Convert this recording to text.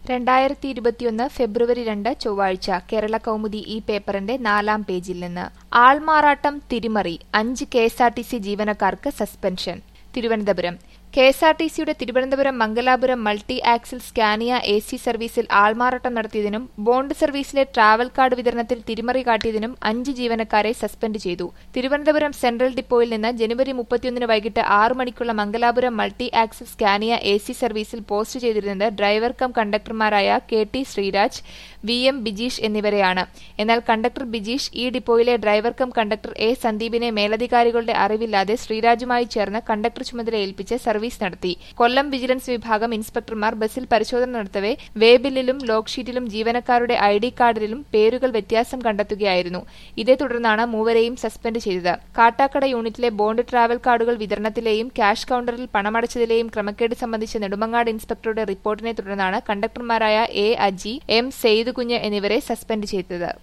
രണ്ടായിരത്തി ഇരുപത്തിയൊന്ന് ഫെബ്രുവരി രണ്ട് ചൊവ്വാഴ്ച കേരള കൗമുദി ഈ പേപ്പറിന്റെ നാലാം പേജിൽ നിന്ന് ആൾമാറാട്ടം തിരിമറി അഞ്ച് K S R T C ജീവനക്കാർക്ക് suspension Thiruvananthapuram K S R T സിയുടെ Thiruvananthapuram Mangalapuram multi axle Scania A C സർവീസിൽ ആൾമാറാട്ടം നടത്തിയതിനും ബോണ്ട് സർവീസിലെ ട്രാവൽ കാർഡ് വിതരണത്തിൽ തിരിമറി കാട്ടിയതിനും അഞ്ച് ജീവനക്കാരെ സസ്പെൻഡ് ചെയ്തു തിരുവനന്തപുരം സെൻട്രൽ ഡിപ്പോയിൽ നിന്ന് ജനുവരി മുപ്പത്തിയൊന്നിന് വൈകിട്ട് ആറ് മണിക്കുള്ള Mangalapuram multi axle Scania A C സർവീസിൽ പോസ്റ്റ് ചെയ്തിരുന്നത് ഡ്രൈവർ കം കണ്ടക്ടർമാരായ K T Sreeraj V M Bijeesh എന്നിവരെയാണ് എന്നാൽ കണ്ടക്ടർ ബിജീഷ് ഈ ഡിപ്പോയിലെ ഡ്രൈവർ കം കണ്ടക്ടർ എ സന്ദീപിനെ മേലധികാരികളുടെ അറിവില്ലാതെ ശ്രീരാജുമായി ചേർന്ന് കണ്ടക്ടർ ചുമതല ഏൽപ്പിച്ച് സർവീസ് നടത്തി കൊല്ലം വിജിലൻസ് വിഭാഗം ഇൻസ്പെക്ടർമാർ ബസ്സിൽ പരിശോധന നടത്തവെ വേ ബില്ലിലും ലോക്ക് ഷീറ്റിലും ജീവനക്കാരുടെ ഐ ഡി കാർഡിലും പേരുകൾ വ്യത്യാസം കണ്ടെത്തുകയായിരുന്നു ഇതേ തുടർന്നാണ് മൂവരെയും സസ്പെൻഡ് ചെയ്തത് കാട്ടാക്കട യൂണിറ്റിലെ ബോണ്ട് ട്രാവൽ കാർഡുകൾ വിതരണത്തിലെയും ക്യാഷ് കൌണ്ടറിൽ പണമടച്ചതിലെയും ക്രമക്കേട് സംബന്ധിച്ച നെടുമങ്ങാട് ഇൻസ്പെക്ടറുടെ റിപ്പോർട്ടിനെ തുടർന്നാണ് കണ്ടക്ടർമാരായ എ അജി എം സെയ്തുകുഞ്ഞ് എന്നിവരെ സസ്പെൻഡ് ചെയ്തത്